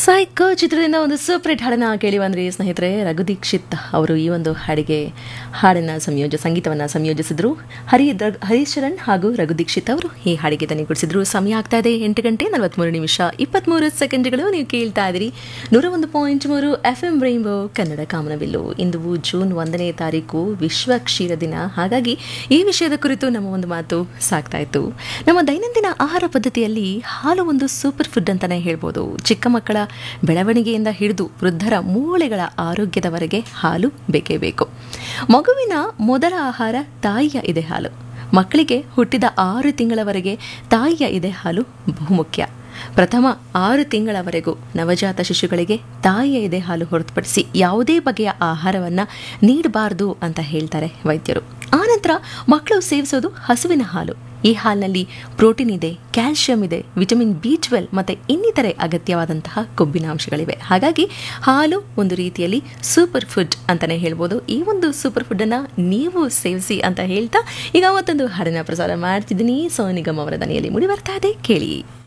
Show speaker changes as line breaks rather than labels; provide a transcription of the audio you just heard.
psycho ಚಿತ್ರದಿಂದ ಒಂದು super hit ಹಾಡನ್ನ ಕೇಳಿ ಬಂದ್ರಿ ಸ್ನೇಹಿತರೆ ರಘು ದೀಕ್ಷಿತ್ ಅವರು ಈ ಒಂದು ಹಾಡಿಗೆ ಹಾಡನ್ನ ಸಂಯೋಜ ಸಂಗೀತವನ್ನ ಸಂಯೋಜಿಸಿದ್ರು ಹರಿ ಹರೀಶ್ವರನ್ ಹಾಗೂ ರಘು ದೀಕ್ಷಿತ್ ಅವರು ಈ ಹಾಡಿಗೆ ದನಿಗೊಳಿಸಿದ್ರು ಸಮಯ ಆಗ್ತಾ ಇದೆ ಎಂಟು ಗಂಟೆ ನಲವತ್ಮೂರು ನಿಮಿಷ ಇಪ್ಪತ್ಮೂರು ಸೆಕೆಂಡ್ಗಳು ನೀವು ಕೇಳ್ತಾ ಇದ್ದೀರಿ ನೂರ ಒಂದು ಪಾಯಿಂಟ್ ಮೂರು ಎಫ್ ಎಂ ರೈನ್ಬೋ ಕನ್ನಡ ಕಾಮನವಿಲ್ಲು ಇಂದು ಜೂನ್ ಒಂದನೇ ತಾರೀಕು ವಿಶ್ವ ಕ್ಷೀರ ದಿನ ಹಾಗಾಗಿ ಈ ವಿಷಯದ ಕುರಿತು ನಮ್ಮ ಒಂದು ಮಾತು ಸಾಕ್ತಾ ಇತ್ತು ನಮ್ಮ ದೈನಂದಿನ ಆಹಾರ ಪದ್ಧತಿಯಲ್ಲಿ ಹಾಲು ಒಂದು ಸೂಪರ್ ಫುಡ್ ಅಂತಾನೆ ಹೇಳ್ಬೋದು ಚಿಕ್ಕ ಮಕ್ಕಳ ಬೆಳವಣಿಗೆಯಿಂದ ಹಿಡಿದು ವೃದ್ಧರ ಮೂಳೆಗಳ ಆರೋಗ್ಯದವರೆಗೆ ಹಾಲು ಬೇಕೇ ಬೇಕು ಮಗುವಿನ ಮೊದಲ ಆಹಾರ ತಾಯಿಯ ಎದೆ ಹಾಲು ಮಕ್ಕಳಿಗೆ ಹುಟ್ಟಿದ ಆರು ತಿಂಗಳವರೆಗೆ ತಾಯಿಯ ಎದೆ ಹಾಲು ಬಹುಮುಖ್ಯ ಪ್ರಥಮ ಆರು ತಿಂಗಳವರೆಗೂ ನವಜಾತ ಶಿಶುಗಳಿಗೆ ತಾಯಿಯ ಎದೆ ಹಾಲು ಹೊರತುಪಡಿಸಿ ಯಾವುದೇ ಬಗೆಯ ಆಹಾರವನ್ನು ನೀಡಬಾರದು ಅಂತ ಹೇಳ್ತಾರೆ ವೈದ್ಯರು ಆನಂತರ ಮಕ್ಕಳು ಸೇವಿಸೋದು ಹಸುವಿನ ಹಾಲು ಈ ಹಾಲಿನಲ್ಲಿ ಪ್ರೋಟೀನ್ ಇದೆ ಕ್ಯಾಲ್ಶಿಯಂ ಇದೆ ವಿಟಮಿನ್ ಬಿ ಟ್ವೆಲ್ ಮತ್ತು ಇನ್ನಿತರೆ ಅಗತ್ಯವಾದಂತಹ ಕೊಬ್ಬಿನಾಂಶಗಳಿವೆ ಹಾಗಾಗಿ ಹಾಲು ಒಂದು ರೀತಿಯಲ್ಲಿ ಸೂಪರ್ ಫುಡ್ ಅಂತಲೇ ಹೇಳ್ಬೋದು ಈ ಒಂದು ಸೂಪರ್ ಫುಡ್ಡನ್ನು ನೀವು ಸೇವಿಸಿ ಅಂತ ಹೇಳ್ತಾ ಈಗ ಮತ್ತೊಂದು ಹಾಡನ್ನ ಪ್ರಸಾರ ಮಾಡ್ತಿದ್ದೀನಿ ಸೋನಿಗಮ್ ಅವರ ದನಿಯಲ್ಲಿ ಮುಡಿ ಬರ್ತಾ ಇದೆ ಕೇಳಿ